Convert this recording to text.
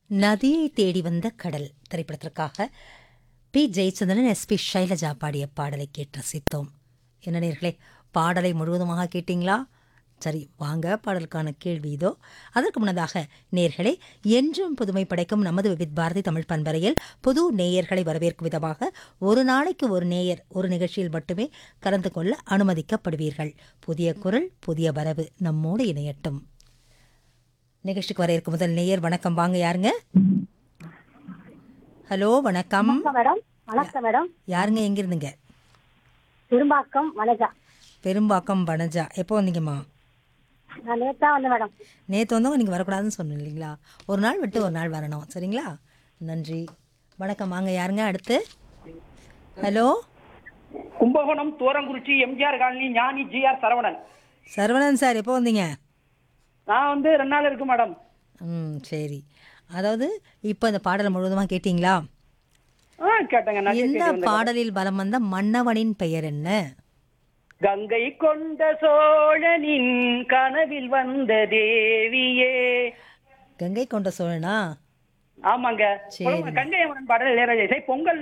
நதியை தேடி வந்த கடல் திரைப்படத்திற்காக பி ஜெயச்சந்திரன் எஸ்பி ஷைலஜா பாடிய பாடலை கேட்டு ரசித்தோம் என்ன நேர்களே பாடலை முழுவதுமாக கேட்டீங்களா சரி வாங்க பாடலுக்கான கேள்வி இதோ அதற்கு முன்னதாக நேர்களே என்றும் புதுமை படைக்கும் நமது விவித் பாரதி தமிழ் பண்பறையில் புது நேயர்களை வரவேற்கும் விதமாக ஒரு நாளைக்கு ஒரு நேயர் ஒரு நிகழ்ச்சியில் மட்டுமே கலந்து கொள்ள அனுமதிக்கப்படுவீர்கள் புதிய குரல் புதிய வரவு நம்மோடு இணையட்டும் நிகழ்ச்சிக்கு வர இருக்கும் முதல் நேயர் வணக்கம் வாங்க யாருங்க ஹலோ வணக்கம் வணக்கம் மேடம் வணக்கம் மேடம் யாருங்க எங்க இருந்துங்க திரும்பாக்கம் வனஜா பெரும்பாக்கம் வனஜா எப்போ வந்தீங்கம்மா நான் நேத்தா வந்தேன் மேடம் நேற்று வந்தவங்க நீங்கள் வரக்கூடாதுன்னு சொன்னோம் இல்லைங்களா ஒரு நாள் விட்டு ஒரு நாள் வரணும் சரிங்களா நன்றி வணக்கம் வாங்க யாருங்க அடுத்து ஹலோ கும்பகோணம் தூரங்குறிச்சி எம்ஜிஆர் காலனி ஞானி ஜிஆர் சரவணன் சரவணன் சார் எப்போ வந்தீங்க நான் வந்து ரெண்டு நாள் இருக்கு மேடம் ம் சரி அதாவது இப்போ இந்த பாடலை முழுவதுமாக கேட்டிங்களா ஆ கேட்டேங்க நிறைய இந்த கேட்டு வந்தேன். பாடலில் பலம் வந்த மன்னவனின் பெயர் என்ன கங்கை கொண்ட சோழனின் கனவில் வந்த தேவியே கங்கை கொண்ட சோழனா ஆமாங்க சரி. கங்கை அமரன் பாடல் இளையராஜா இசை பொங்கல்